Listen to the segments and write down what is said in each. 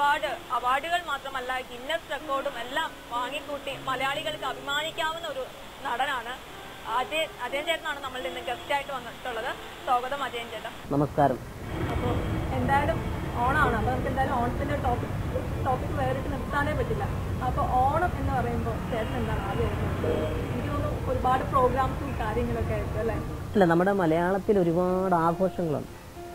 ഒരുപാട് അവാർഡുകൾ മാത്രമല്ല ഗിന്നസ് റെക്കോർഡും എല്ലാം വാങ്ങിക്കൂട്ടി മലയാളികൾക്ക് അഭിമാനിക്കാവുന്ന ഒരു നടനാണ് അജയൻ അജയൻ ചേട്ടനാണ് നമ്മളുടെ ഇന്ന് ഗസ്റ്റ് ആയിട്ട് വന്നിട്ടുള്ളത് സ്വാഗതം അജയൻ ചേട്ടൻ നമസ്കാരം അപ്പോൾ എന്തായാലും ഓണമാണ് അപ്പോൾ നമുക്ക് എന്തായാലും ഓണത്തിന്റെ ടോപ്പിക് ടോപ്പിക് വേറിട്ട് നിർത്താനേ പറ്റില്ല അപ്പോൾ ഓണം എന്ന് പറയുമ്പോൾ ചേട്ടൻ എന്താണ് ആദ്യം ഓർക്കുന്നത്? എനിക്ക് തോന്നുന്നു ഒരുപാട് പ്രോഗ്രാംസും കാര്യങ്ങളൊക്കെ ആയിരിക്കും അല്ലേ അല്ല നമ്മുടെ മലയാളത്തിൽ ഒരുപാട് ആഘോഷങ്ങളുണ്ട്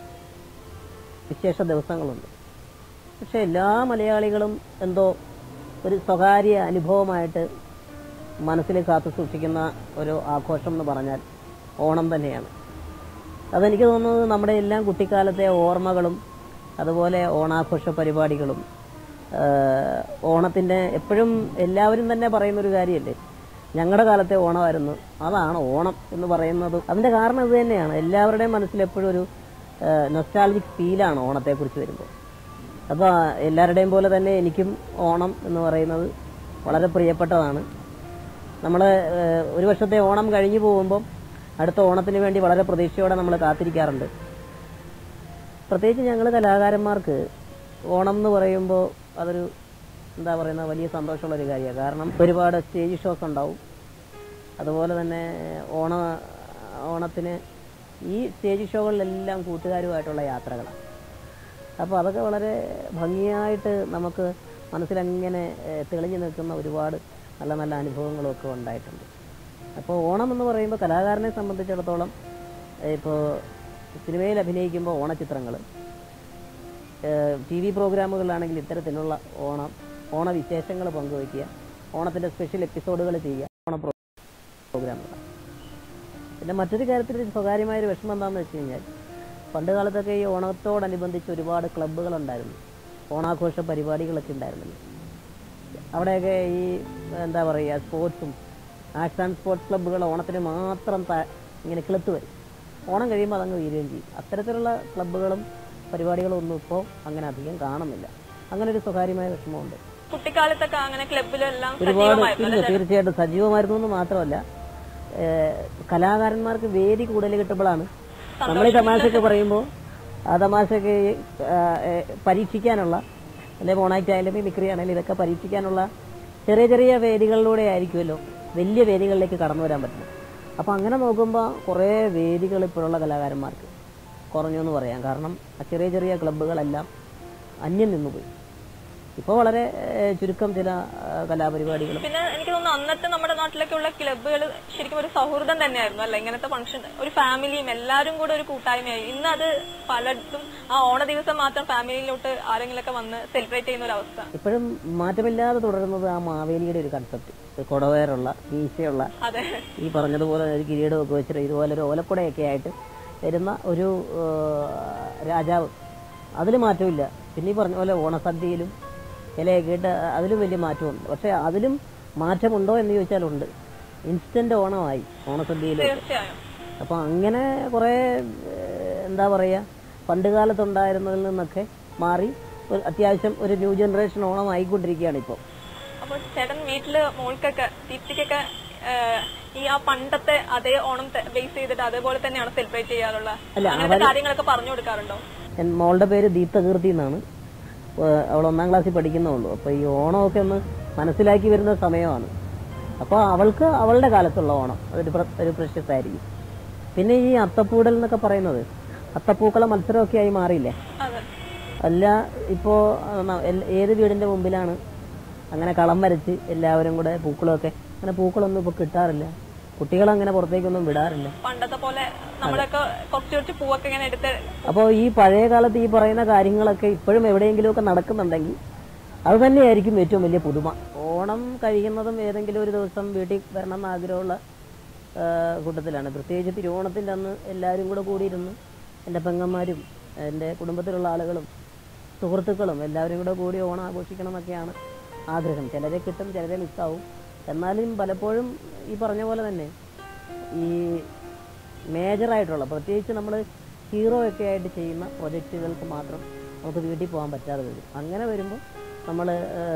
വിശേഷ ദിവസങ്ങളുണ്ട് പക്ഷെ എല്ലാ മലയാളികളും എന്തോ ഒരു സ്വകാര്യ അനുഭവമായിട്ട് മനസ്സിൽ കാത്തു സൂക്ഷിക്കുന്ന ഒരു ആഘോഷം എന്ന് പറഞ്ഞാൽ ഓണം തന്നെയാണ് അതെനിക്ക് തോന്നുന്നത് നമ്മുടെ എല്ലാം കുട്ടിക്കാലത്തെ ഓർമ്മകളും അതുപോലെ ഓണാഘോഷ പരിപാടികളും ആഹ് ഓണത്തിൻ്റെ എപ്പോഴും എല്ലാവരും തന്നെ പറയുന്നൊരു കാര്യമല്ലേ ഞങ്ങളുടെ കാലത്തെ ഓണമായിരുന്നു അതാണ് ഓണം എന്ന് പറയുന്നത് അതിൻ്റെ കാരണം ഇത് തന്നെയാണ് എല്ലാവരുടെയും മനസ്സിൽ എപ്പോഴും ഒരു നൊസ്റ്റാലജിക് ഫീലാണ് ഓണത്തെക്കുറിച്ച് വരുമ്പോൾ അപ്പോൾ എല്ലാവരുടെയും പോലെ തന്നെ എനിക്കും ഓണം എന്ന് പറയുന്നത് വളരെ പ്രിയപ്പെട്ടതാണ് നമ്മൾ ഒരു വർഷത്തെ ഓണം കഴിഞ്ഞു പോകുമ്പം അടുത്ത ഓണത്തിന് വേണ്ടി വളരെ പ്രതീക്ഷയോടെ നമ്മൾ കാത്തിരിക്കാറുണ്ട് പ്രത്യേകിച്ച് ഞങ്ങൾ കലാകാരന്മാർക്ക് ഓണം എന്ന് പറയുമ്പോൾ അതൊരു എന്താ പറയുന്ന വലിയ സന്തോഷമുള്ള ഒരു കാര്യമാണ് കാരണം ഒരുപാട് സ്റ്റേജ് ഷോസ് ഉണ്ടാവും അതുപോലെ തന്നെ ഓണ ഓണത്തിന് ഈ സ്റ്റേജ് ഷോകളിലെല്ലാം കൂട്ടുകാരുമായിട്ടുള്ള യാത്രകളാണ് അപ്പോൾ അതൊക്കെ വളരെ ഭംഗിയായിട്ട് നമുക്ക് മനസ്സിലങ്ങനെ ഏഹ്, തെളിഞ്ഞു നിൽക്കുന്ന ഒരുപാട് നല്ല നല്ല അനുഭവങ്ങളൊക്കെ ഉണ്ടായിട്ടുണ്ട് അപ്പോൾ ഓണം എന്ന് പറയുമ്പോൾ കലാകാരനെ സംബന്ധിച്ചിടത്തോളം ഇപ്പോൾ സിനിമയിൽ അഭിനയിക്കുമ്പോൾ ഓണച്ചിത്രങ്ങൾ ടി വി പ്രോഗ്രാമുകളിലാണെങ്കിൽ ഇത്തരത്തിലുള്ള ഓണം ഓണവിശേഷങ്ങൾ പങ്കുവയ്ക്കുക ഓണത്തിൻ്റെ സ്പെഷ്യൽ എപ്പിസോഡുകൾ ചെയ്യുക ഓണ പ്രോ- പ്രോഗ്രാമുകൾ പിന്നെ മറ്റൊരു കാര്യത്തിൽ ഒരു സ്വകാര്യമായ ഒരു വിഷമം എന്താണെന്ന് വെച്ച് കഴിഞ്ഞാൽ പണ്ട് കാലത്തൊക്കെ ഈ ഓണത്തോടനുബന്ധിച്ച് ഒരുപാട് ക്ലബ്ബുകളുണ്ടായിരുന്നു ഓണാഘോഷ പരിപാടികളൊക്കെ ഉണ്ടായിരുന്നല്ലോ അവിടെയൊക്കെ ഈ എന്താ പറയുക സ്പോർട്സും ആർട്സ് ആൻഡ് സ്പോർട്സ് ക്ലബ്ബുകൾ ഓണത്തിന് മാത്രം ത- ഇങ്ങനെ കിളുത്ത് വരും ഓണം കഴിയുമ്പോൾ അതങ്ങ് വീരുകയും ചെയ്യും അത്തരത്തിലുള്ള ക്ലബ്ബുകളും പരിപാടികളും ഒന്നും ഇപ്പോൾ അങ്ങനെ അധികം കാണുന്നില്ല അങ്ങനെ ഒരു സ്വകാര്യമായ വിഷമമുണ്ട് കുട്ടിക്കാലത്തൊക്കെ അങ്ങനെ ക്ലബിലെല്ലാം ഒരുപാട് സജീവമായിരുന്നു ഇല്ല, തീർച്ചയായിട്ടും സജീവമായിരുന്നു എന്ന് മാത്രമല്ല ഏഹ്, കലാകാരന്മാർക്ക് വേദി കൂടുതൽ കിട്ടുമ്പോഴാണ് നമ്മൾ ഈ തമാശയൊക്കെ പറയുമ്പോൾ ആ തമാശയൊക്കെ ഏഹ്, ഏഹ്, പരീക്ഷിക്കാനുള്ള അല്ലെ മോണാക്ട് ആയാലും മിക്രി ആണെങ്കിലും ഇതൊക്കെ പരീക്ഷിക്കാനുള്ള ചെറിയ ചെറിയ വേദികളിലൂടെ ആയിരിക്കുമല്ലോ വലിയ വേദികളിലേക്ക് കടന്നു വരാൻ പറ്റുന്നത് അപ്പോൾ അങ്ങനെ നോക്കുമ്പോൾ കുറേ വേദികൾ ഇപ്പോഴുള്ള കലാകാരന്മാർക്ക് കുറഞ്ഞു എന്ന് പറയാം കാരണം ആ ചെറിയ ചെറിയ ക്ലബ്ബുകളെല്ലാം അന്യം നിന്നുപോയി ഇപ്പോൾ വളരെ ഏഹ്, ചുരുക്കം ചില ഏഹ്, കലാപരിപാടികളും പിന്നെ എനിക്ക് തോന്നുന്നു അന്നത്തെ നമ്മുടെ നാട്ടിലൊക്കെയുള്ള ക്ലബ്ബുകൾ ശരിക്കും ഒരു സൗഹൃദം തന്നെയായിരുന്നു അല്ലെ ഇങ്ങനത്തെ ഫംഗ്ഷൻ ഒരു ഫാമിലിയും എല്ലാവരും കൂടെ ഒരു കൂട്ടായ്മയായി ഇന്ന് അത് പലയിടത്തും ആ ഓണ ദിവസം മാത്രം ഫാമിലിയിലോട്ട് ആരെങ്കിലൊക്കെ വന്ന് സെലിബ്രേറ്റ് ചെയ്യുന്ന ഒരു അവസ്ഥ ഇപ്പോഴും മാറ്റമില്ലാതെ തുടരുന്നത് ആ മാവേലിയുടെ ഒരു കൺസെപ്റ്റ് കുടവേറുള്ള മീശയുള്ള അതെ ഈ പറഞ്ഞതുപോലെ ഒരു കിരീടമൊക്കെ വെച്ചിട്ട് ഇതുപോലെ ഒരു ഓലക്കുടയൊക്കെ ആയിട്ട് വരുന്ന ഒരു ഏഹ്, രാജാവ് അതിൽ മാറ്റമില്ല പിന്നെ ഈ പറഞ്ഞ പോലെ ഓണസദ്യയിലും ഇലയൊക്കെ ഇട്ട് അതിലും വലിയ മാറ്റമുണ്ട് പക്ഷേ അതിലും മാറ്റമുണ്ടോ എന്ന് ചോദിച്ചാൽ ഉണ്ട് ഇൻസ്റ്റന്റ് ഓണമായി ഓണസദ്യയിൽ തീർച്ചയായും അപ്പോൾ അങ്ങനെ കുറേ ഏഹ്, എന്താ പറയുക പണ്ട് കാലത്തുണ്ടായിരുന്നതിൽ നിന്നൊക്കെ മാറി ഒരു അത്യാവശ്യം ഒരു ന്യൂ ജനറേഷൻ ഓണം ആയിക്കൊണ്ടിരിക്കുകയാണ് ഇപ്പോൾ അപ്പൊ ചേട്ടൻ വീട്ടില് മോൾക്കൊക്കെ ദീപ്തിക്കൊക്കെ ഏഹ്, ഈ ആ പണ്ടത്തെ അതേ ഓണം ബേസ് ചെയ്തിട്ട് അതേപോലെ തന്നെയാണ് സെലിബ്രേറ്റ് ചെയ്യാറുള്ള അല്ല, അങ്ങനത്തെ കാര്യങ്ങളൊക്കെ പറഞ്ഞു കൊടുക്കാറുണ്ടോ എൻ മോളുടെ പേര് ദീപ്തകീർത്തി എന്നാണ് ഏഹ് അവൾ ഒന്നാം ക്ലാസ്സിൽ പഠിക്കുന്നുള്ളൂ അപ്പോൾ ഈ ഓണമൊക്കെ ഒന്ന് മനസ്സിലാക്കി വരുന്ന സമയമാണ് അപ്പോൾ അവൾക്ക് അവളുടെ കാലത്തുള്ള ഓണം അതൊരു പ്ര- ഒരു പ്രശസ്ത ആയിരിക്കും പിന്നെ ഈ അത്തപ്പൂടൽ എന്നൊക്കെ പറയുന്നത് അത്തപ്പൂക്കള മത്സരമൊക്കെ ആയി മാറിയില്ലേ അതെ അല്ല ഇപ്പോൾ ഏത് വീടിൻ്റെ മുമ്പിലാണ് അങ്ങനെ കളം വരച്ച് എല്ലാവരും കൂടെ പൂക്കളമൊക്കെ അങ്ങനെ പൂക്കളൊന്നും ഇപ്പോൾ കിട്ടാറില്ല കുട്ടികളങ്ങനെ പുറത്തേക്കൊന്നും വിടാറില്ല പണ്ടത്തെ പോലെ നമ്മളൊക്കെ കുറച്ച് കുറച്ച് പൂവൊക്കെ ഇങ്ങനെ എടുത്ത് അപ്പോൾ ഈ പഴയ കാലത്ത് ഈ പറയുന്ന കാര്യങ്ങളൊക്കെ ഇപ്പോഴും എവിടെയെങ്കിലുമൊക്കെ നടക്കുന്നുണ്ടെങ്കിൽ അത് തന്നെയായിരിക്കും ഏറ്റവും വലിയ പുതുമ ഓണം കഴിയുന്നതും ഏതെങ്കിലും ഒരു ദിവസം വീട്ടിൽ വരണം എന്ന് ആഗ്രഹമുള്ള ആ, കൂട്ടത്തിലാണ് പ്രത്യേകിച്ച് തിരുവോണത്തിൻ്റെ അന്ന് എല്ലാവരും കൂടെ കൂടിയിരുന്ന് എൻ്റെ പെങ്ങന്മാരും എൻ്റെ കുടുംബത്തിലുള്ള ആളുകളും സുഹൃത്തുക്കളും എല്ലാവരും കൂടെ കൂടി ഓണം ആഘോഷിക്കണം എന്നൊക്കെയാണ് ആഗ്രഹം ചിലരെ കിട്ടും ചിലരെ മിസ്സാവും എന്നാലും പലപ്പോഴും ഈ പറഞ്ഞ പോലെ തന്നെ ഈ മേജറായിട്ടുള്ള പ്രത്യേകിച്ച് നമ്മൾ ഹീറോ ഒക്കെ ആയിട്ട് ചെയ്യുന്ന പ്രൊജക്റ്റുകൾക്ക് മാത്രം നമുക്ക് വീട്ടിൽ പോകാൻ പറ്റാതെ വരും അങ്ങനെ വരുമ്പോൾ നമ്മൾ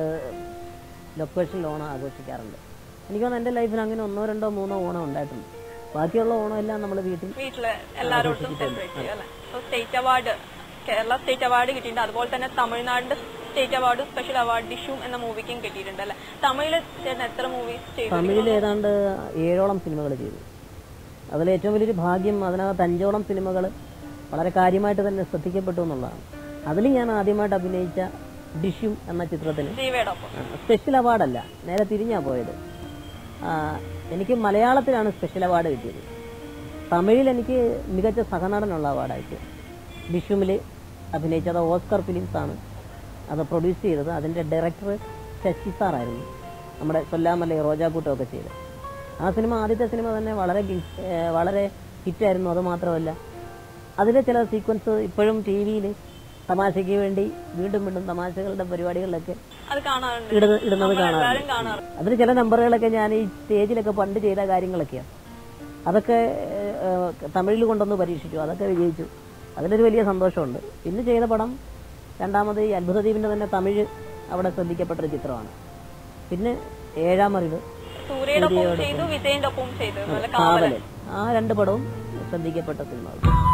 ലൊക്കേഷനിൽ ഓണം ആഘോഷിക്കാറുണ്ട് എനിക്ക് തോന്നുന്നു എൻ്റെ ലൈഫിൽ അങ്ങനെ ഒന്നോ രണ്ടോ മൂന്നോ ഓണം ഉണ്ടായിട്ടുണ്ട് ബാക്കിയുള്ള ഓണം എല്ലാം നമ്മൾ വീട്ടിൽ വീട്ടില് എല്ലാവരോടും സെലിബ്രേറ്റ് ചെയ്യും അല്ലെ state award Kerala state award കിട്ടിയിട്ടുണ്ട് അതുപോലെ തന്നെ തമിഴ്നാടിന്റെ state award special award Dishyum എന്ന മൂവിക്കും കിട്ടിയിട്ടുണ്ട് അല്ലെ തമിഴില് ചേട്ടൻ എത്ര മൂവീസ് ചെയ്തു തമിഴിൽ ഏതാണ്ട് ഏഴോളം സിനിമകൾ ചെയ്തു അതിൽ ഏറ്റവും വലിയൊരു ഭാഗ്യം അതിനകത്ത് അഞ്ചോളം സിനിമകൾ വളരെ കാര്യമായിട്ട് തന്നെ ശ്രദ്ധിക്കപ്പെട്ടു എന്നുള്ളതാണ് അതിൽ ഞാൻ ആദ്യമായിട്ട് അഭിനയിച്ച ഡിഷ്യും എന്ന ചിത്രത്തിന് ജീവയുടെ ഒപ്പം സ്പെഷ്യൽ അവാർഡല്ല നേരെ തിരിഞ്ഞാ പോയത് ആ, എനിക്ക് മലയാളത്തിലാണ് സ്പെഷ്യൽ അവാർഡ് കിട്ടിയത് തമിഴിൽ എനിക്ക് മികച്ച സഹനടനുള്ള അവാർഡായിട്ട് ഡിഷുമിൽ അഭിനയിച്ചത് ഓസ്കർ ഫിലിംസ് ആണ് അത് പ്രൊഡ്യൂസ് ചെയ്തത് അതിൻ്റെ ഡയറക്ടർ ശശി സാറായിരുന്നു നമ്മുടെ കൊല്ലാമല്ലി റോജാക്കൂട്ടം ഒക്കെ ചെയ്തത് ആ സിനിമ ആദ്യത്തെ സിനിമ തന്നെ വളരെ ഗി- ഏ, വളരെ ഹിറ്റായിരുന്നു അത് മാത്രമല്ല അതിലെ ചില സീക്വൻസ് ഇപ്പോഴും ടി വിയിൽ തമാശയ്ക്ക് വേണ്ടി വീണ്ടും വീണ്ടും തമാശകളുടെ പരിപാടികളിലൊക്കെ അത് കാണാറുണ്ട് ഇടുന്ന ഇടുന്നത് കാണാറുണ്ട് എല്ലാവരും കാണാറുണ്ട് അതിൽ ചില നമ്പറുകളൊക്കെ ഞാൻ ഈ സ്റ്റേജിലൊക്കെ പണ്ട് ചെയ്ത കാര്യങ്ങളൊക്കെയാണ് അതൊക്കെ ഏഹ്, തമിഴിൽ കൊണ്ടൊന്ന് പരീക്ഷിച്ചു അതൊക്കെ വിജയിച്ചു അതിലൊരു വലിയ സന്തോഷമുണ്ട് പിന്നെ ചെയ്ത പടം രണ്ടാമത് ഈ അത്ഭുതദ്വീപിന്റെ തന്നെ തമിഴ് അവിടെ ശ്രദ്ധിക്കപ്പെട്ടൊരു ചിത്രമാണ് പിന്നെ ഏഴാം അറിവ് സൂര്യയുടെ ഒപ്പം ചെയ്തു വിജയന്റെ ഒപ്പം ചെയ്തു നല്ല കാവലൻ കാവലൻ ആ രണ്ട് പടവും ശ്രദ്ധിക്കപ്പെട്ട സിനിമകൾ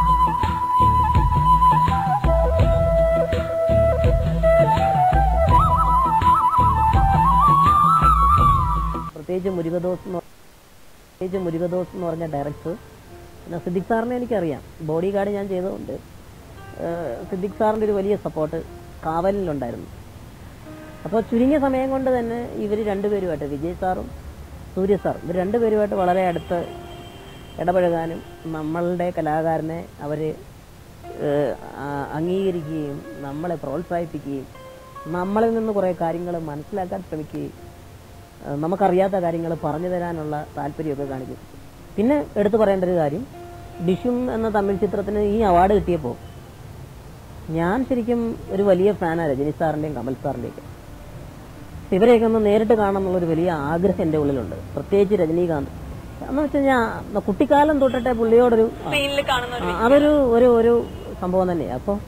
പ്രത്യേകിച്ച് മുരുകദോസ് എന്ന് പറ- പ്രത്യേകിച്ച് മുരുകദോസ് എന്ന് പറഞ്ഞ ഡയറക്ടർ പിന്നെ സിദ്ദിഖ് സാറിനെ എനിക്കറിയാം ബോഡി ഗാർഡ് ഞാൻ ചെയ്തതുകൊണ്ട് ഏഹ്, സിദ്ദിഖ് സാറിന്റെ ഒരു വലിയ സപ്പോർട്ട് കാവലിലുണ്ടായിരുന്നു അപ്പോൾ ചുരുങ്ങിയ സമയം കൊണ്ട് തന്നെ ഇവർ രണ്ടുപേരുമായിട്ട് വിജയ് സാറും സൂര്യ സാറും ഇവർ രണ്ടുപേരുമായിട്ട് വളരെ അടുത്ത് ഇടപഴകാനും നമ്മളുടെ കലാകാരനെ അവർ അംഗീകരിക്കുകയും നമ്മളെ പ്രോത്സാഹിപ്പിക്കുകയും നമ്മളിൽ നിന്ന് കുറേ കാര്യങ്ങൾ മനസ്സിലാക്കാൻ ശ്രമിക്കുകയും ഏഹ് നമുക്കറിയാത്ത കാര്യങ്ങൾ പറഞ്ഞു തരാനുള്ള താല്പര്യമൊക്കെ കാണിക്കും പിന്നെ എടുത്തു പറയേണ്ട ഒരു കാര്യം ഡിഷും എന്ന തമിഴ് ചിത്രത്തിന് ഈ അവാർഡ് കിട്ടിയപ്പോൾ ഞാൻ ശരിക്കും ഒരു വലിയ ഫാനാണ് രജനി സാറിന്റെയും കമൽ സാറിന്റെയും ഒക്കെ ഇവരെയൊക്കെ ഒന്ന് നേരിട്ട് കാണണം എന്നുള്ളൊരു വലിയ ആഗ്രഹം എൻ്റെ ഉള്ളിലുണ്ട് പ്രത്യേകിച്ച് രജനീകാന്ത് എന്ന് വെച്ച് കഴിഞ്ഞാൽ കുട്ടിക്കാലം തൊട്ടിട്ട് പുള്ളിയോടൊരു ആ, സ്ക്രീനിൽ കാണുന്ന ഒരു ആ, അതൊരു ഒരു ഒരു സംഭവം തന്നെയാണ് അപ്പോൾ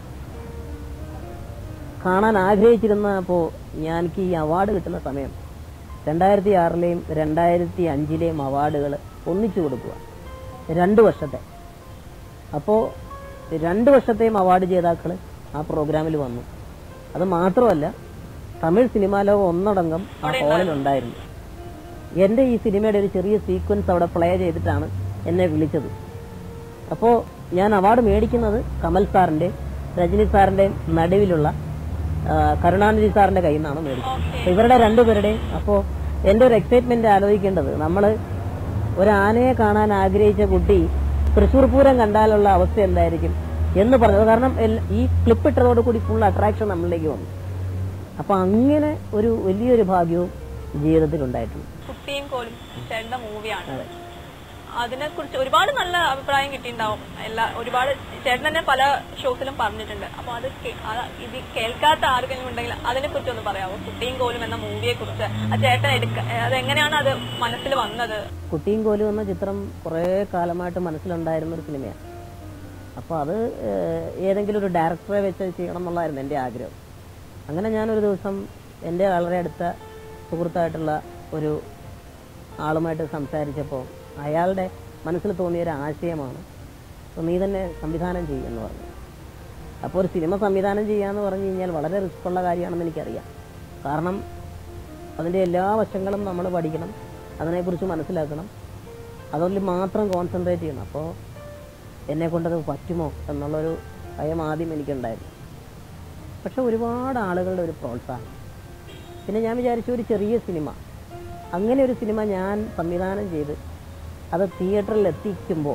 കാണാൻ ആഗ്രഹിച്ചിരുന്നപ്പോൾ ഞാൻ എനിക്ക് ഈ അവാർഡ് കിട്ടുന്ന സമയം രണ്ടായിരത്തി ആറിലെയും രണ്ടായിരത്തി അഞ്ചിലെയും അവാർഡുകൾ ഒന്നിച്ചു കൊടുക്കുക രണ്ട് വർഷത്തെ അപ്പോൾ രണ്ട് വർഷത്തെയും അവാർഡ് ജേതാക്കൾ ആ പ്രോഗ്രാമിൽ വന്നു അത് മാത്രമല്ല തമിഴ് സിനിമാ ലോകം ഒന്നടങ്കം ആ ഹാളിൽ ഉണ്ടായിരുന്നു എൻ്റെ ഈ സിനിമയുടെ ഒരു ചെറിയ സീക്വൻസ് അവിടെ പ്ലേ ചെയ്തിട്ടാണ് എന്നെ വിളിച്ചത് അപ്പോൾ ഞാൻ അവാർഡ് മേടിക്കുന്നത് കമൽ സാറിന്റെ രജനി സാറിന്റെ നടുവിലുള്ള ആ, കരുണാനിധി സാറിന്റെ കയ്യിൽ നിന്നാണ് മേടിച്ചത് അപ്പൊ ഇവരുടെ രണ്ടുപേരുടെയും അപ്പോൾ എൻ്റെ ഒരു എക്സൈറ്റ്മെന്റ് ആലോചിക്കേണ്ടത് നമ്മൾ ഒരു ആനയെ കാണാൻ ആഗ്രഹിച്ച കുട്ടി തൃശ്ശൂർ പൂരം കണ്ടാലുള്ള അവസ്ഥ എന്തായിരിക്കും എന്ന് പറഞ്ഞത് കാരണം എല്ല- ഈ ക്ലിപ്പ് ഇട്ടതോട് കൂടി ഫുൾ അട്രാക്ഷൻ നമ്മളിലേക്ക് വന്നു അപ്പൊ അങ്ങനെ ഒരു വലിയൊരു ഭാഗ്യവും ജീവിതത്തിൽ ഉണ്ടായിട്ടുണ്ട് കുട്ടിയും കോലും ചേട്ടന്റെ മൂവിയാണ് അതിനെ കുറിച്ച് ഒരുപാട് നല്ല അഭിപ്രായം കിട്ടിയിട്ടുണ്ടാവും എല്ലാ ഒരുപാട് ചേട്ടൻ തന്നെ പല ഷോസിലും പറഞ്ഞിട്ടുണ്ട് അപ്പൊ അത് കേ- അത് ഇത് കേൾക്കാത്ത ആർക്കെങ്കിലും ഉണ്ടെങ്കിൽ അതിനെ കുറിച്ച് ഒന്ന് പറയാമോ കുട്ടിയും കോലും എന്ന മൂവിയെ കുറിച്ച് ആ ചേട്ടൻ എടുക്ക അതെങ്ങനെയാണ് അത് മനസ്സിൽ വന്നത് കുട്ടിയും കോലും എന്ന ചിത്രം കുറേ കാലമായിട്ട് മനസ്സിലുണ്ടായിരുന്ന ഒരു സിനിമയാണ് അപ്പോൾ അത് ഏഹ്, ഏതെങ്കിലും ഒരു ഡയറക്ടറെ വെച്ച് ചെയ്യണം എന്നുള്ളതായിരുന്നു എൻ്റെ ആഗ്രഹം അങ്ങനെ ഞാനൊരു ദിവസം എൻ്റെ വളരെ അടുത്ത സുഹൃത്തായിട്ടുള്ള ഒരു ആളുമായിട്ട് സംസാരിച്ചപ്പോൾ അയാളുടെ മനസ്സിൽ തോന്നിയ ഒരു ആശയമാണ് "അപ്പോൾ നീ തന്നെ സംവിധാനം ചെയ്യുമെന്ന് പറഞ്ഞു അപ്പോൾ ഒരു സിനിമ സംവിധാനം ചെയ്യാന്ന് പറഞ്ഞു കഴിഞ്ഞാൽ വളരെ റിസ്ക് ഉള്ള കാര്യമാണെന്ന് എനിക്കറിയാം കാരണം അതിൻ്റെ എല്ലാ വശങ്ങളും നമ്മൾ പഠിക്കണം അതിനെക്കുറിച്ച് മനസ്സിലാക്കണം അതിൽ മാത്രം കോൺസെൻട്രേറ്റ് ചെയ്യണം അപ്പോൾ എന്നെ കൊണ്ടത് പറ്റുമോ എന്നുള്ളൊരു ഭയം ആദ്യം എനിക്കുണ്ടായിരുന്നു പക്ഷെ ഒരുപാട് ആളുകളുടെ ഒരു പ്രോത്സാഹനം പിന്നെ ഞാൻ വിചാരിച്ചു ഒരു ചെറിയ സിനിമ അങ്ങനെ ഒരു സിനിമ ഞാൻ സംവിധാനം ചെയ്ത് അത് തിയേറ്ററിൽ എത്തിക്കുമ്പോൾ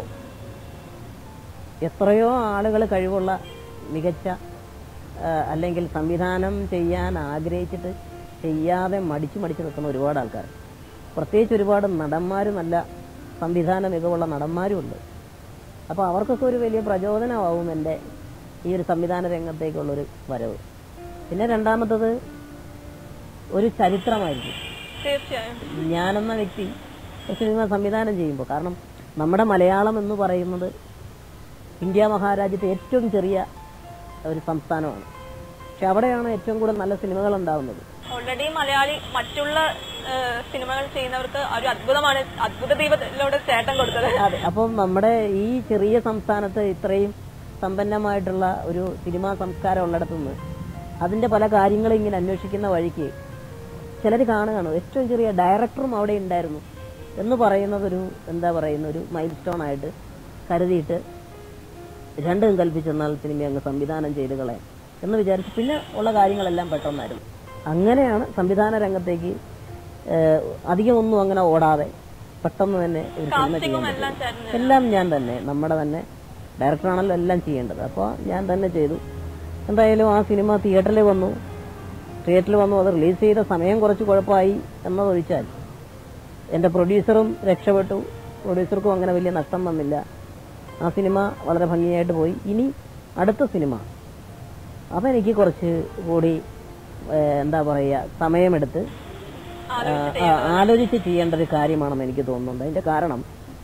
എത്രയോ ആളുകൾ കഴിവുള്ള മികച്ച ആ, അല്ലെങ്കിൽ സംവിധാനം ചെയ്യാൻ ആഗ്രഹിച്ചിട്ട് ചെയ്യാതെ മടിച്ചു മടിച്ചു നിൽക്കുന്ന ഒരുപാട് ആൾക്കാർ പ്രത്യേകിച്ച് ഒരുപാട് നടന്മാർ നല്ല സംവിധാന മികവുള്ള നടന്മാരും ഉണ്ട് അപ്പോൾ അവർക്കൊക്കെ ഒരു വലിയ പ്രചോദനമാവും എൻ്റെ ഈ ഒരു സംവിധാന രംഗത്തേക്കുള്ളൊരു വരവ് പിന്നെ രണ്ടാമത്തത് ഒരു ചരിത്രമായിരിക്കും തീർച്ചയായും ഞാനെന്ന വ്യക്തി ഒരു സിനിമ സംവിധാനം ചെയ്യുമ്പോൾ കാരണം നമ്മുടെ മലയാളം എന്ന് പറയുന്നത് ഇന്ത്യ മഹാരാജ്യത്തെ ഏറ്റവും ചെറിയ ഒരു സംസ്ഥാനമാണ് പക്ഷെ അവിടെയാണ് ഏറ്റവും കൂടുതൽ നല്ല സിനിമകൾ ഉണ്ടാവുന്നത് ഓൾറെഡി മലയാളി മറ്റുള്ള ഏഹ്, സിനിമകൾ ചെയ്യുന്നവർക്ക് ഒരു അത്ഭുതമാണ് അത്ഭുത ദീപത്തിലൂടെ ചേട്ടൻ കൊടുത്തത് അതെ അപ്പം നമ്മുടെ ഈ ചെറിയ സംസ്ഥാനത്ത് ഇത്രയും സമ്പന്നമായിട്ടുള്ള ഒരു സിനിമാ സംസ്കാരം ഉള്ളിടത്തുനിന്ന് അതിന്റെ പല കാര്യങ്ങളും ഇങ്ങനെ അന്വേഷിക്കുന്ന വഴിക്ക് ചിലർ കാണുകയാണ് ഏറ്റവും ചെറിയ ഡയറക്ടറും അവിടെ ഉണ്ടായിരുന്നു എന്ന് പറയുന്നത് ഒരു എന്താ പറയുന്ന ഒരു മൈൽ സ്റ്റോൺ ആയിട്ട് കരുതിയിട്ട് രണ്ടും കൽപ്പിച്ചെന്നാൽ സിനിമ അങ്ങ് സംവിധാനം ചെയ്ത് കളയാം എന്ന് വിചാരിച്ച് പിന്നെ ഉള്ള കാര്യങ്ങളെല്ലാം പെട്ടെന്നായിരുന്നു അങ്ങനെയാണ് സംവിധാന രംഗത്തേക്ക് ഏഹ്, അധികം ഒന്നും അങ്ങനെ ഓടാതെ പെട്ടെന്ന് തന്നെ ഒരു സിനിമ ചെയ്യാൻ കാസ്റ്റിങ്ങും പറ്റും എല്ലാം ചേട്ടന് എല്ലാം ഞാൻ തന്നെ നമ്മുടെ തന്നെ ഡയറക്ടറാണല്ലോ എല്ലാം ചെയ്യേണ്ടത് അപ്പോൾ ഞാൻ തന്നെ ചെയ്തു എന്തായാലും ആ സിനിമ തിയേറ്ററിൽ വന്നു തിയേറ്ററിൽ വന്നു അത് റിലീസ് ചെയ്ത സമയം കുറച്ച് കുഴപ്പമായി എന്നതൊഴിച്ചാൽ എൻ്റെ പ്രൊഡ്യൂസറും രക്ഷപ്പെട്ടു പ്രൊഡ്യൂസർക്കും അങ്ങനെ വലിയ നഷ്ടം വന്നില്ല ആ സിനിമ വളരെ ഭംഗിയായിട്ട് പോയി ഇനി അടുത്ത സിനിമ അതെനിക്ക് കുറച്ച് കൂടി ഏഹ്, എന്താ പറയുക സമയമെടുത്ത് ആ, ആ, ആലോചിച്ച് ചെയ്യേണ്ട ഒരു കാര്യമാണെന്ന് എനിക്ക് തോന്നുന്നുണ്ട് അതിന്റെ കാരണം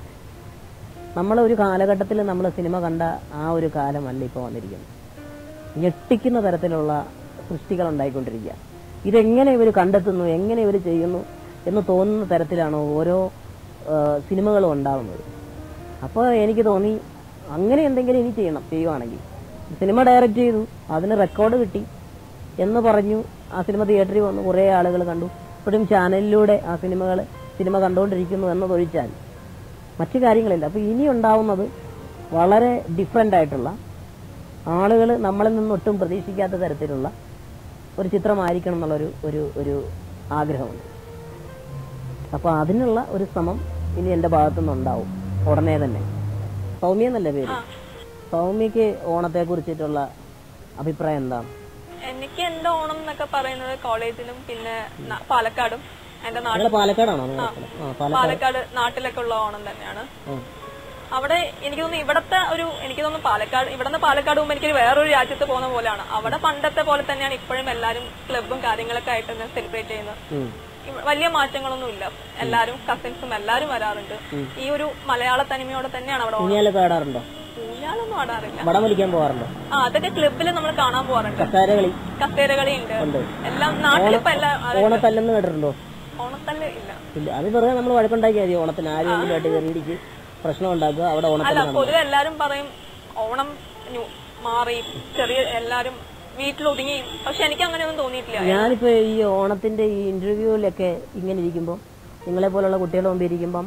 നമ്മൾ ഒരു കാലഘട്ടത്തിൽ നമ്മൾ സിനിമ കണ്ട ആ ഒരു കാലമല്ല ഇപ്പോൾ വന്നിരിക്കുന്നത് ഞെട്ടിക്കുന്ന തരത്തിലുള്ള സൃഷ്ടികൾ ഉണ്ടായിക്കൊണ്ടിരിക്കുക ഇതെങ്ങനെ ഇവർ കണ്ടെത്തുന്നു എങ്ങനെ ഇവർ ചെയ്യുന്നു എന്ന് തോന്നുന്ന തരത്തിലാണ് ഓരോ ആ, സിനിമകളും ഉണ്ടാകുന്നത് അപ്പോൾ എനിക്ക് തോന്നി അങ്ങനെ എന്തെങ്കിലും ഇനി ചെയ്യണം ചെയ്യുവാണെങ്കിൽ സിനിമ ഡയറക്റ്റ് ചെയ്തു അതിന് റെക്കോർഡ് കിട്ടി എന്ന് പറഞ്ഞു ആ സിനിമ തിയേറ്ററിൽ വന്നു കുറേ ആളുകൾ കണ്ടു ഇപ്പോഴും ചാനലിലൂടെ ആ സിനിമകൾ സിനിമ കണ്ടുകൊണ്ടിരിക്കുന്നു എന്നതൊഴിച്ചാൽ മറ്റു കാര്യങ്ങളില്ല അപ്പോൾ ഇനി ഉണ്ടാവുന്നത് വളരെ ഡിഫറെൻ്റ് ആയിട്ടുള്ള ആളുകൾ നമ്മളിൽ നിന്ന് ഒട്ടും പ്രതീക്ഷിക്കാത്ത തരത്തിലുള്ള ഒരു ചിത്രമായിരിക്കണം എന്നുള്ളൊരു ഒരു ഒരു ആഗ്രഹമുണ്ട് അപ്പോൾ അതിനുള്ള ഒരു ശ്രമം ഇനി എൻ്റെ ഭാഗത്തുനിന്ന് ഉണ്ടാവും ഉടനെ തന്നെ സൗമ്യ എന്നല്ലേ പേര് സൗമ്യക്ക് ഓണത്തെ കുറിച്ചിട്ടുള്ള അഭിപ്രായം എന്താണ് എനിക്ക് എന്റെ ഓണം എന്നൊക്കെ പറയുന്നത് കോളേജിലും പിന്നെ ന- പാലക്കാടും എന്റെ നാട്ടിൽ നിങ്ങൾ പാലക്കാടാണോ നിങ്ങൾ ആ പാലക്കാട് പാലക്കാട് നാട്ടിലൊക്കെ ഉള്ള ഓണം തന്നെയാണ് ഉം. അവിടെ എനിക്ക് തോന്നുന്നു ഇവിടത്തെ ഒരു എനിക്ക് തോന്നുന്നു പാലക്കാട് ഇവിടുന്ന് പാലക്കാട് പോകുമ്പോൾ എനിക്ക് വേറൊരു രാജ്യത്ത് പോകുന്ന പോലെയാണ് അവിടെ പണ്ടത്തെ പോലെ തന്നെയാണ് ഇപ്പോഴും എല്ലാരും ക്ലബും കാര്യങ്ങളൊക്കെ ആയിട്ട് തന്നെ സെലിബ്രേറ്റ് ചെയ്യുന്നത് ഉം. ഇവ- വലിയ മാറ്റങ്ങളൊന്നും ഇല്ല എല്ലാരും കസിൻസും എല്ലാരും വരാറുണ്ട് ഈ ഒരു മലയാള തനിമയോടെ തന്നെയാണ് അവിടെ ഓണം ഊഞ്ഞാലൊക്കെ ആടാറുണ്ടോ ഊഞ്ഞാലൊന്നും ആടാറില്ല വടം വലിക്കാൻ പോകാറുണ്ടോ ആ അതൊക്കെ ക്ലബിൽ നമ്മൾ കാണാൻ പോവാറുണ്ട് കസാരകളി കസേരകളി ഉണ്ട് ഉണ്ട് എല്ലാം നാട്ടിലിപ്പോ എല്ലാ ഓണത്തല്ലെന്ന് കേട്ടിട്ടുണ്ടോ ഓണത്തല്ല് ഇല്ല ഇല്ല അത് വെറുതെ നമ്മൾ വഴക്കുണ്ടാക്കിയാൽ മതി ഓണത്തിന് ആരെങ്കിലും ആയിട്ട് കയറിയിടിച്ച് പ്രശ്നം ഉണ്ടാക്കുക അവിടെ അല്ല ഓണത്തല്ല് നടന്നു പൊതുവെ എല്ലാരും പറയും ഓണം ന്യൂ- മാറി ചെറിയ എല്ലാരും വീട്ടിലൊതുങ്ങി പക്ഷെ എനിക്ക് അങ്ങനെയൊന്നും തോന്നിയിട്ടില്ല ഞാനിപ്പോ ഈ ഓണത്തിന്റെ ഈ ഇന്റർവ്യൂവിലൊക്കെ ഇങ്ങനെ ഇരിക്കുമ്പോൾ നിങ്ങളെ പോലുള്ള കുട്ടികളുടെ മുമ്പ് ഇരിക്കുമ്പം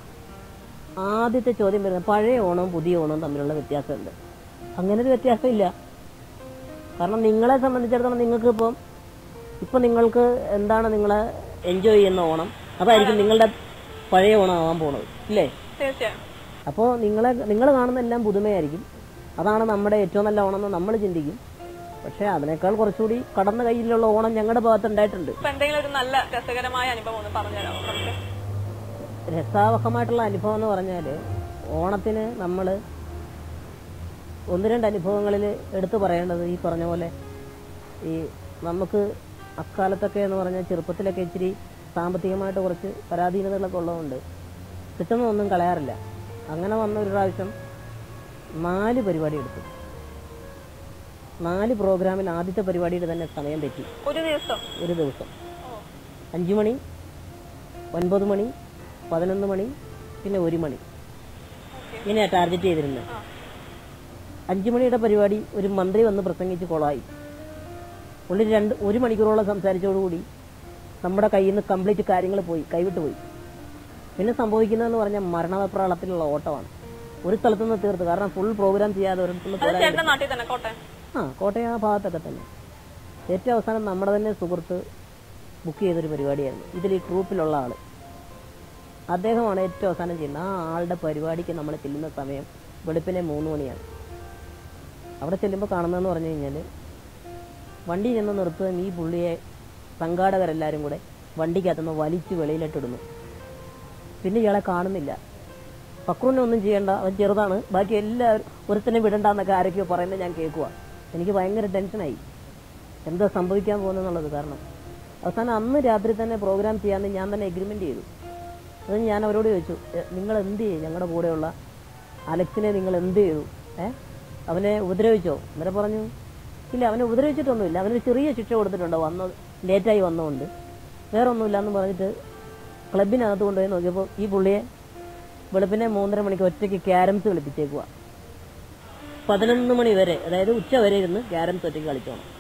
ആദ്യത്തെ ചോദ്യം വരുന്നത് പഴയ ഓണവും പുതിയ ഓണവും തമ്മിലുള്ള വ്യത്യാസമുണ്ട് അങ്ങനെ ഒരു വ്യത്യാസമില്ല കാരണം നിങ്ങളെ സംബന്ധിച്ചിടത്തോളം നിങ്ങൾക്ക് ഇപ്പം ഇപ്പൊ നിങ്ങൾക്ക് എന്താണ് നിങ്ങളെ എൻജോയ് ചെയ്യുന്ന ഓണം അതായിരിക്കും നിങ്ങളുടെ പഴയ ഓണം ആവാൻ പോണത് ഇല്ലേ തീർച്ചയായും അപ്പോൾ നിങ്ങളെ നിങ്ങൾ കാണുന്ന എല്ലാം പുതുമയായിരിക്കും അതാണ് നമ്മുടെ ഏറ്റവും നല്ല ഓണം എന്ന് നമ്മൾ ചിന്തിക്കും പക്ഷേ അതിനേക്കാൾ കുറച്ചുകൂടി കടന്ന കയ്യിലുള്ള ഓണം ഞങ്ങളുടെ ഭാഗത്ത് ഉണ്ടായിട്ടുണ്ട് ഇപ്പൊ എന്തെങ്കിലും ഒരു നല്ല രസകരമായ അനുഭവം ഒന്ന് പറഞ്ഞുതരാമോ നമുക്ക് രസാവഹമായിട്ടുള്ള അനുഭവം എന്ന് പറഞ്ഞാൽ ഓണത്തിന് നമ്മൾ ഒന്ന് രണ്ട് അനുഭവങ്ങളിൽ എടുത്തു പറയേണ്ടത് ഈ പറഞ്ഞ പോലെ ഈ നമുക്ക് അക്കാലത്തൊക്കെ എന്ന് പറഞ്ഞാൽ ചെറുപ്പത്തിലൊക്കെ ഇച്ചിരി സാമ്പത്തികമായിട്ട് കുറച്ച് പരാധീനതകളൊക്കെ ഉള്ളതുകൊണ്ട് കിട്ടുന്നതൊന്നും കളയാറില്ല അങ്ങനെ വന്ന ഒരു പ്രാവശ്യം നാല് പരിപാടി എടുത്തു നാല് പ്രോഗ്രാമിൽ ആദ്യത്തെ പരിപാടിയുടെ തന്നെ സമയം തെറ്റി ഒരു ദിവസം ഒരു ദിവസം ഓ അഞ്ച് മണി ഒൻപത് മണി പതിനൊന്ന് മണി പിന്നെ ഒരു മണി ഇങ്ങനെയാണ് ടാർഗറ്റ് ചെയ്തിരുന്നത് ആ. അഞ്ച് മണിയുടെ പരിപാടി ഒരു മന്ത്രി വന്ന് പ്രസംഗിച്ച് കൊളായി ഉള്ളിൽ രണ്ട് ഒരു മണിക്കൂറോളം സംസാരിച്ചതോടുകൂടി നമ്മുടെ കയ്യിൽ നിന്ന് കംപ്ലീറ്റ് കാര്യങ്ങൾ പോയി കൈവിട്ട് പോയി പിന്നെ സംഭവിക്കുന്നതെന്ന് പറഞ്ഞാൽ മരണപ്രാളത്തിലുള്ള ഓട്ടമാണ് ഒരു സ്ഥലത്തു നിന്ന് തീർത്ത് കാരണം ഫുൾ പ്രോഗ്രാം ചെയ്യാതെ ഒരിടത്തുനിന്ന് അത് പോരാൻ ചേട്ടന്റെ നാട്ടിൽ തന്നെ കോട്ടയം ആ കോട്ടയം ആ ഭാഗത്തൊക്കെ തന്നെ ഏറ്റവും അവസാനം നമ്മുടെ തന്നെ സുഹൃത്ത് ബുക്ക് ചെയ്തൊരു പരിപാടിയായിരുന്നു ഇതിൽ ഈ ട്രൂപ്പിലുള്ള ആള് അദ്ദേഹമാണ് ഏറ്റവും അവസാനം ചെയ്യുന്നത് ആ ആളുടെ പരിപാടിക്ക് നമ്മൾ ചെല്ലുന്ന സമയം വെളുപ്പിനെ മൂന്ന് മണിയാണ് അവിടെ ചെല്ലുമ്പോൾ കാണുന്നതെന്ന് പറഞ്ഞു കഴിഞ്ഞാൽ വണ്ടി ചെന്ന് നിർത്തുകയും ഈ പുള്ളിയെ സംഘാടകരെല്ലാവരും കൂടെ വണ്ടിക്കകത്തുനിന്ന് വലിച്ച് വെളിയിലിട്ടിടുന്നു പിന്നെ ഇയാളെ കാണുന്നില്ല ഫക്രൂനെ ഒന്നും ചെയ്യണ്ട അവൻ ചെറുതാണ് ബാക്കി എല്ലാവരും ഒരുത്തനെ വിടണ്ടെന്നൊക്കെ ആരൊക്കെയോ പറയുന്നത് ഞാൻ കേൾക്കുക എനിക്ക് ഭയങ്കര ടെൻഷനായി എന്താ സംഭവിക്കാൻ പോകുന്നെന്നുള്ളത് കാരണം അവസാനം അന്ന് രാത്രി തന്നെ പ്രോഗ്രാം ചെയ്യാമെന്ന് ഞാൻ തന്നെ എഗ്രിമെന്റ് ചെയ്തു അത് ഞാൻ അവരോട് ചോദിച്ചു "എ, നിങ്ങൾ എന്ത് ചെയ്യും ഞങ്ങളുടെ കൂടെയുള്ള അലക്സിനെ നിങ്ങൾ എന്ത് ചെയ്തു ഏ അവനെ ഉപദ്രവിച്ചോ അന്നേരം പറഞ്ഞു ഇല്ല അവനെ ഉപദ്രവിച്ചിട്ടൊന്നുമില്ല അവനൊരു ചെറിയ ശിക്ഷ കൊടുത്തിട്ടുണ്ട് വന്ന ലേറ്റായി വന്നുകൊണ്ട് വേറെ ഒന്നുമില്ല എന്ന് പറഞ്ഞിട്ട് ക്ലബിനകത്ത് കൊണ്ടുപോയി നോക്കിയപ്പോൾ ഈ പുള്ളിയെ വെളുപ്പിനെ മൂന്നര മണിക്ക് ഒറ്റയ്ക്ക് ക്യാരംസ് കളിപ്പിച്ചേക്കുക പതിനൊന്ന് മണി വരെ അതായത് ഉച്ച വരെ ഇരുന്ന് ക്യാരംസ് ഒറ്റയ്ക്ക് കളിച്ചോണം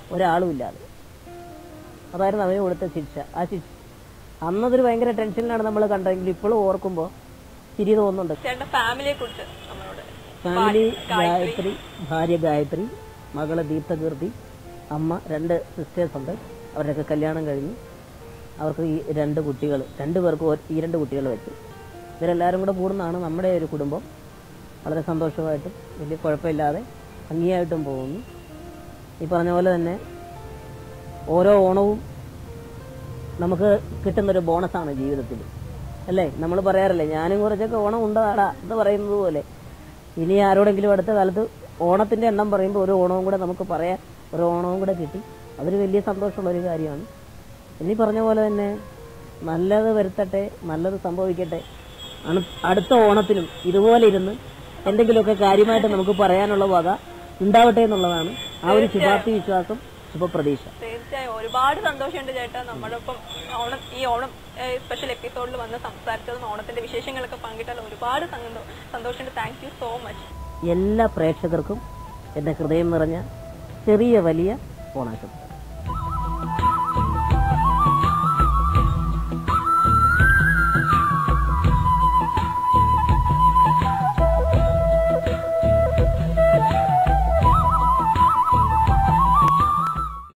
ഒരാളും ഇല്ലാതെ അതായിരുന്നു അവന് കൊടുത്ത ശിക്ഷ ആ ശിക്ഷ അന്നതൊരു ഭയങ്കര ടെൻഷനിലാണ് നമ്മൾ കണ്ടതെങ്കിൽ ഇപ്പോഴും ഓർക്കുമ്പോൾ ചിരി തോന്നുന്നുണ്ട് ചേട്ടന്റെ ഫാമിലിയെ കുറിച്ച് നമ്മളോട് ഫാമിലി ഗായത്രി ഭാര്യ ഗായത്രി മകള് ദീപ്തകീർത്തി അമ്മ രണ്ട് സിസ്റ്റേഴ്സ് ഉണ്ട് അവരുടെയൊക്കെ കല്യാണം കഴിഞ്ഞു അവർക്ക് ഈ രണ്ട് കുട്ടികൾ രണ്ടു പേർക്ക് ഒ- ഈ രണ്ട് കുട്ടികൾ വെച്ച് ഇവരെല്ലാവരും കൂടെ കൂടുന്നതാണ് നമ്മുടെ ഒരു കുടുംബം വളരെ സന്തോഷമായിട്ടും വലിയ കുഴപ്പമില്ലാതെ ഭംഗിയായിട്ടും പോകുന്നു ഈ പറഞ്ഞ പോലെ തന്നെ ഓരോ ഓണവും നമുക്ക് കിട്ടുന്നൊരു ബോണസാണ് ജീവിതത്തിൽ അല്ലേ നമ്മൾ പറയാറില്ലേ ഞാനും കുറച്ചൊക്കെ ഓണം ഉണ്ടാടാ എന്ന് പറയുന്നത് പോലെ ഇനി ആരോടെങ്കിലും അടുത്ത കാലത്ത് ഓണത്തിന്റെ എണ്ണം പറയുമ്പോൾ ഒരു ഓണവും കൂടെ നമുക്ക് പറയാൻ ഒരു ഓണവും കൂടെ കിട്ടി അതൊരു വലിയ സന്തോഷമുള്ള ഒരു കാര്യമാണ് ഇനി പറഞ്ഞ പോലെ തന്നെ നല്ലത് വരുത്തട്ടെ നല്ലത് സംഭവിക്കട്ടെ അണു- അടുത്ത ഓണത്തിനും ഇതുപോലെ ഇരുന്ന് എന്തെങ്കിലുമൊക്കെ കാര്യമായിട്ട് നമുക്ക് പറയാനുള്ള വക ഉണ്ടാവട്ടെ എന്നുള്ളതാണ് ആ ഒരു ശുഭാപ്തി വിശ്വാസം ശുഭപ്രതീക്ഷ തീർച്ചയായും ഒരുപാട് സന്തോഷമുണ്ട് ചേട്ടാ നമ്മളൊപ്പം ഓണം ഈ ഓണം സ്പെഷ്യൽ എപ്പിസോഡിൽ വന്ന് സംസാരിച്ചതും ഓണത്തിന്റെ വിശേഷങ്ങളൊക്കെ പങ്കിട്ടാൽ ഒരുപാട് സന്തോ- സന്തോഷമുണ്ട് താങ്ക് യു സോ മച്ച് എല്ലാ പ്രേക്ഷകർക്കും എൻ്റെ ഹൃദയം നിറഞ്ഞ ചെറിയ വലിയ ഓണാശംസ